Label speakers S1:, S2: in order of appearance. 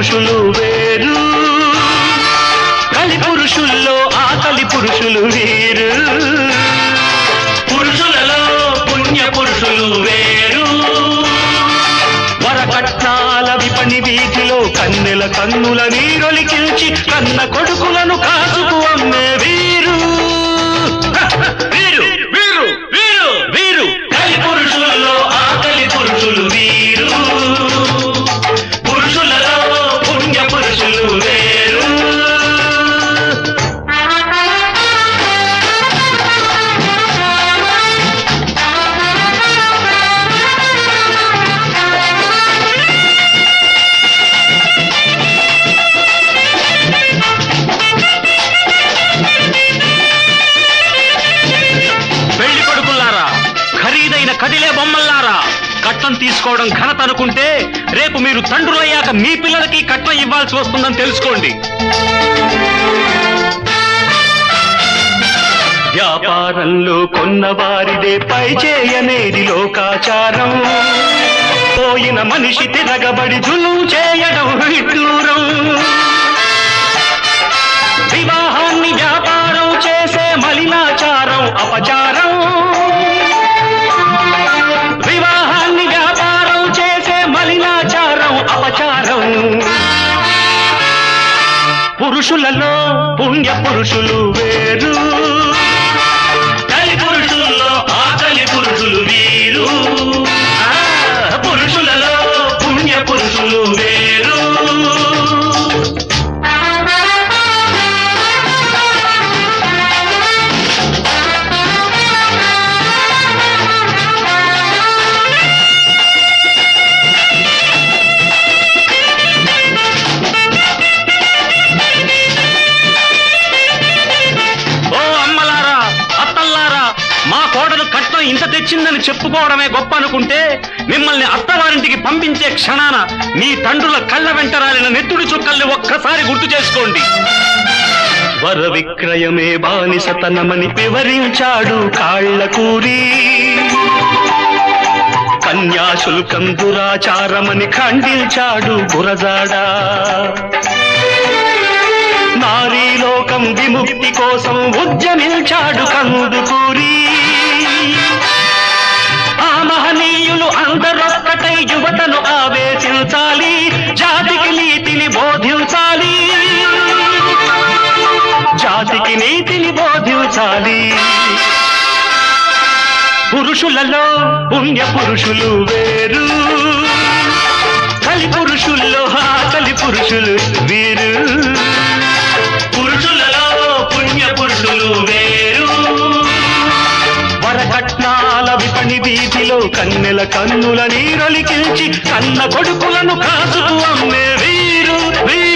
S1: పురుషులు వేరు కలి పురుషుల్లో ఆకలి పురుషులు వీరు పురుషులలో పుణ్య పురుషులు వేరు వరకట్నాల విపణి వీధిలో కన్నెల కన్నుల నీరొలికిల్చి కన్న కొడుకులను కాసుకు అమ్మే వీరు వీరు వీరు వీరు వీరు కలి పురుషుల్లో ఆకలి పురుషులు వీరు పురుషులలో పుణ్య పురుషులు వేరు పెళ్లి కొడుకుల్లారా ఖరీదైన కదిలే బొమ్మల్లారా కట్నం తీసుకోవడం ఘనత అనుకుంటే రేపు మీరు తండ్రులయ్యాక మీ పిల్లలకి కట్నం ఇవ్వాల్సి వస్తుందని తెలుసుకోండి వ్యాపారంలో కొన్నవారిదే పై చేయనేది లోకాచారం పోయిన మనిషి తిరగబడి జులు చేయడం విడ్డూరం వివాహాన్ని వ్యాపారం చేసే మలినాచారం అపచారం వివాహాన్ని వ్యాపారం చేసే మలినాచారం అపచారం పురుషులలో పుణ్య పురుషులు వేరు కలి పురుషుల్లో ఆకలి పురుషులు వీరు ఆ, పురుషులలో పుణ్య పురుషులు వేరు ఓ అమ్మలారా అత్తల్లారా మా కోడలు కట్నం ఇంత తెచ్చిందని చెప్పుకోవడమే గొప్ప అనుకుంటే మిమ్మల్ని అత్తవారింటికి పంపించే క్షణాన మీ తండ్రుల కళ్ళ వెంట రాలిన నెత్తుడి చుక్కల్ని ఒక్కసారి గుర్తు చేసుకోండి వర విక్రయమే బానిసతనమని వివరించాడు కాళ్ళ కూరి కన్యాశుల్కం దురాచారమని ఖండించాడు గురజాడా నారీలోకం విముక్తి కోసం ఉద్యమించాడు కందుకూరి ఆ మహనీయులు అందరొక్కటై యువతను ఆవేశించాలి జాతికి నీతిని బోధించాలి జాతికి నీతిని బోధించాలి పురుషులలో పుణ్య పురుషులు వేరు కలి పురుషుల్లో ఆకలి పురుషులు వీరు పురుషులలో పుణ్య పురుషులు వేరు వరకట్నాల విపణి వీధిలో కన్నెల కన్నుల నీరొలికించి కన్న కొడుకులను కాసుకు అమ్మే వీరు వీరు